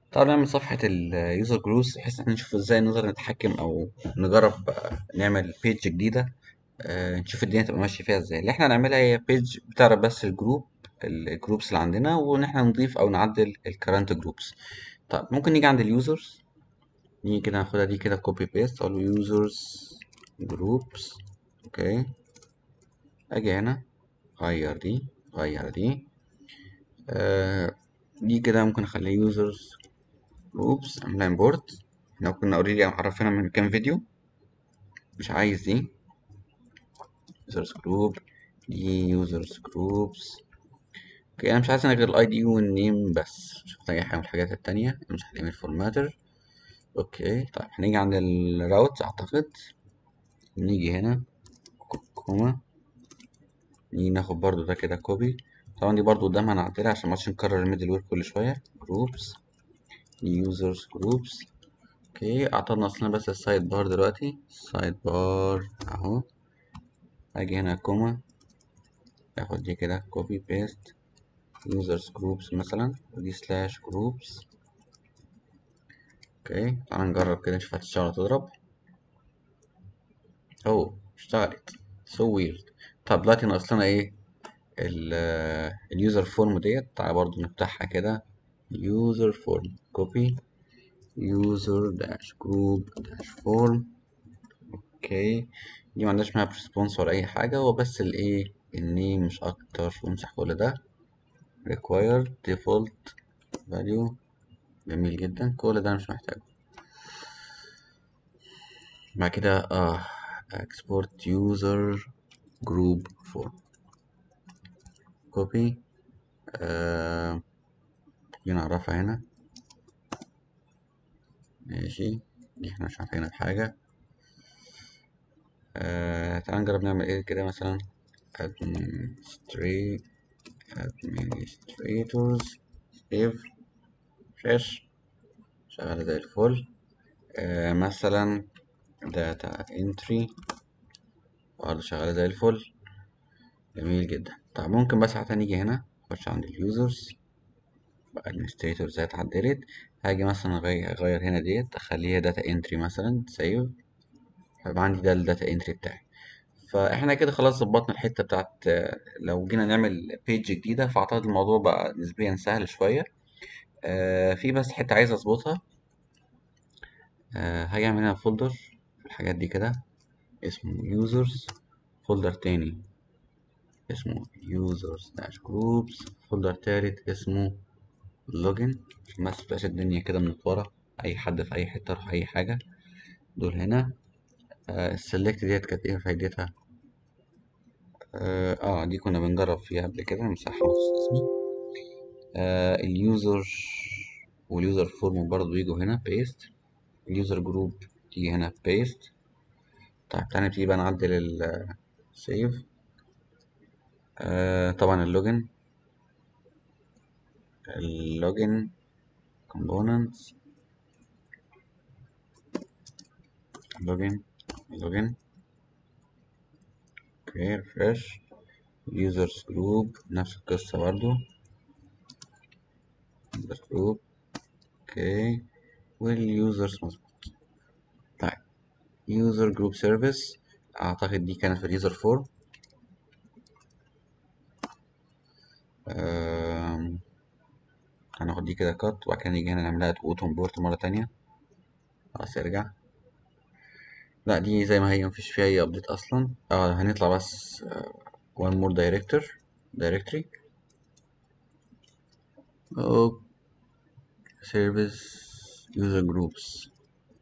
تعالوا نعمل صفحة اليوزر جروبس بحيث إن احنا نشوف ازاي نقدر نتحكم أو نجرب آه، نعمل بيج جديدة آه، نشوف الدنيا تبقى ماشية فيها ازاي اللي احنا هنعملها هي بيج بتعرض بس الجروب الجروبس اللي عندنا وإن احنا نضيف أو نعدل الكرنت جروبس طيب ممكن نيجي عند اليوزرز نيجي كده ناخدها دي كده كوبي بيست أقول له يوزرز جروبس اوكي أجي هنا غير دي غير دي آه، دي كده ممكن اخليها يوزرز جروبس اعملها امبورت احنا كنا اوريدي عرفنا من كام فيديو مش عايز دي يوزرز جروب دي يوزرز جروبس اوكي انا مش عايز انا غير الاي دي والنيم بس مش محتاج اي حاجه من الحاجات التانية مش هنعمل فورماتر اوكي طيب هنيجي عند الراوت اعتقد نيجي هنا كوما نيجي ناخد برضو ده كده كوبي طبعا دي برضو قدامها هنعدلها عشان مبقاش نكرر الميدل وير كل شويه جروبس users groups اوكي اعطانا اصلا بس السايد بار دلوقتي سايد بار اهو اجي هنا كوما اخد دي كده كوبي بيست users groups مثلا ودي سلاش groups اوكي تعالى نجرب كده نشوف هتشتغل ولا تضرب اهو اشتغلت so weird طب دلوقتي ناقص لنا ايه اليوزر فورم ديت تعالى برضو نفتحها كده user form copy user dash group dash form اوكي دي ما عندناش ماب ريسبونس ولا اي حاجه هو بس الايه النيم مش اكتر وامسح كل ده required default value جميل جدا كل ده أنا مش محتاجه بعد كده اه export user group form copy آه دي نعرفها هنا ماشي دي احنا مش عارفينها بحاجة آه تعال نجرب نعمل ايه كده مثلا administrate administrators save fresh شغالة زي الفل آه مثلا data entry برضه شغالة زي الفل جميل جدا طب ممكن بس حتى نيجي هنا نخش عند اليوزرز administrator زي اتعدلت هاجي مثلا اغير اغير هنا ديت اخليها داتا انتري مثلا سيف هيبقى عندي ده الداتا انتري بتاعي فاحنا كده خلاص ظبطنا الحته بتاعت آه، لو جينا نعمل بيج جديده فاعتقد الموضوع بقى نسبيا سهل شويه آه في بس حته عايز اظبطها آه هاجي اعمل هنا فولدر في الحاجات دي كده اسمه users فولدر تاني اسمه users dash groups فولدر تالت اسمه login عشان ما تبقاش الدنيا كده منطورة أي حد في أي حتة يروح أي حاجة دول هنا آه السلكت ديت كانت ايه فايدتها اه آه، دي كنا بنجرب فيها قبل كده مسحها نص اسمي آه اليوزر واليوزر فورم برضو يجوا هنا بيست اليوزر جروب تيجي هنا بيست طيب تعالى نبتدي بقى نعدل السيف آه طبعا اللوجن اللوجن components لوجن لوجن اوكي ريفرش users جروب نفس القصة برضو users جروب اوكي واليوزرز مظبوط طيب user جروب سيرفيس اعتقد دي كانت في اليوزر فورم هناخد دي كده كات وبعد كده نيجي هنا نعملها اوتو امبورت مرة تانية خلاص ارجع لا دي زي ما هي مفيش فيها اي ابديت اصلا اه هنطلع بس one more director directory او service user groups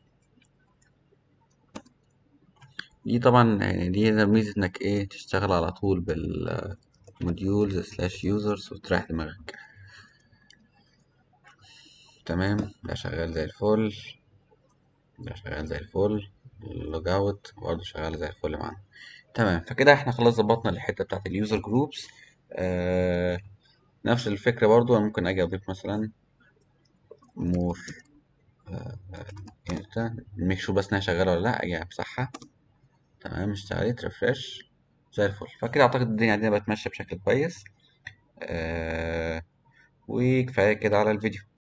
دي طبعا يعني دي ميزة انك ايه تشتغل على طول بالموديولز سلاش يوزرز وتريح دماغك تمام ده شغال زي الفل ده شغال زي الفل اللوج اوت برضه شغال زي الفل معانا تمام فكده احنا خلاص ظبطنا الحته بتاعت اليوزر جروبس آه نفس الفكره برضه انا ممكن اجي اضيف مثلا مور انت ميك شو بس انها شغاله ولا لا اجي امسحها تمام اشتغلت ريفرش زي الفل فكده اعتقد الدنيا عندنا بقت ماشيه بشكل كويس آه وكفايه كده على الفيديو